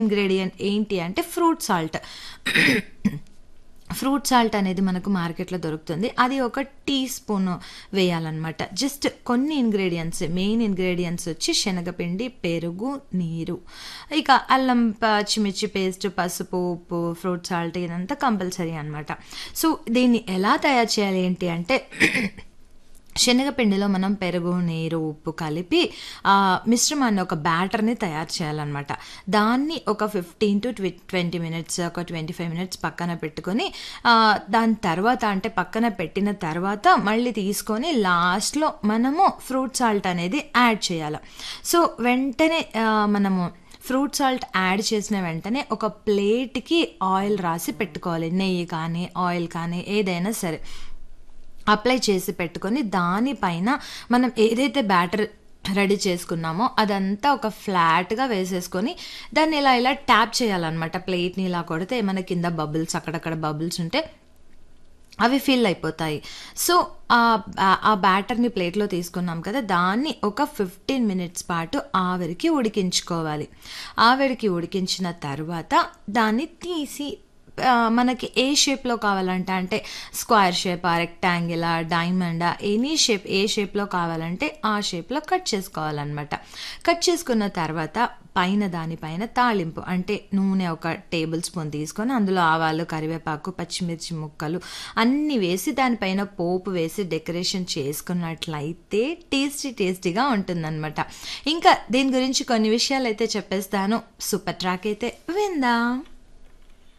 ingredient ఏంటి అంటే fruit salt fruit salt అనేది మనకు మార్కెట్లో దొరుకుతుంది అది ఒక టీ స్పూన్ వేయాలన్నమాట జస్ట్ కొన్ని ఇంగ్రీడియంట్స్ మెయిన్ ఇంగ్రీడియంట్స్ వచ్చి శనగపిండి పెరుగు నీరు ఇక అల్లం పచ్చిమిర్చి పేస్ట్ పసుపు ఉప్పు ఫ్రూట్ సాల్ట్ ఇదంతా కంపల్సరీ అనమాట సో దీన్ని ఎలా తయారు చేయాలి ఏంటి అంటే శనగపిండిలో మనం పెరుగు నీరు ఉప్పు కలిపి ఆ మిశ్రమాన్ని ఒక బ్యాటర్ని తయారు చేయాలన్నమాట దాన్ని ఒక ఫిఫ్టీన్ టు ట్వంటీ మినిట్స్ ఒక ట్వంటీ ఫైవ్ మినిట్స్ పక్కన పెట్టుకొని ఆ, దాని తర్వాత అంటే పక్కన పెట్టిన తర్వాత మళ్ళీ తీసుకొని లాస్ట్లో మనము ఫ్రూట్ సాల్ట్ అనేది యాడ్ చేయాలి సో వెంటనే ఆ, మనము ఫ్రూట్ సాల్ట్ యాడ్ చేసిన వెంటనే ఒక ప్లేట్కి ఆయిల్ రాసి పెట్టుకోవాలి నెయ్యి కానీ ఆయిల్ కానీ ఏదైనా సరే అప్లై చేసి పెట్టుకొని దానిపైన మనం ఏదైతే బ్యాటర్ రెడీ చేసుకున్నామో అదంతా ఒక ఫ్లాట్గా వేసేసుకొని దాన్ని ఇలా ఇలా ట్యాప్ చేయాలన్నమాట ప్లేట్ని ఇలా కొడితే ఏమైనా కింద బబుల్స్ అక్కడక్కడ బబుల్స్ ఉంటే అవి ఫిల్ అయిపోతాయి సో ఆ- ఆ బ్యాటర్ని ప్లేట్లో తీసుకున్నాం కదా దాన్ని ఒక ఫిఫ్టీన్ మినిట్స్ పాటు ఆవిరికి ఉడికించుకోవాలి ఆవిరికి ఉడికించిన తర్వాత దాన్ని తీసి ఆ, మనకి ఏ షేప్లో కావాలంటే అంటే square shape rectangle diamond any shape ఏ షేప్లో కావాలంటే ఆ షేప్లో కట్ చేసుకోవాలన్నమాట కట్ చేసుకున్న తర్వాత పైన దానిపైన తాళింపు అంటే నూనె ఒక టేబుల్ స్పూన్ తీసుకొని అందులో ఆవాలు కరివేపాకు పచ్చిమిర్చి ముక్కలు అన్నీ వేసి దానిపైన పోపు వేసి డెకరేషన్ చేసుకున్నట్లయితే టేస్టీ టేస్టీగా ఉంటుందన్నమాట ఇంకా దీని గురించి కొన్ని విషయాలు అయితే చెప్పేస్తాను సూపర్ ట్రాక్ అయితే విందాం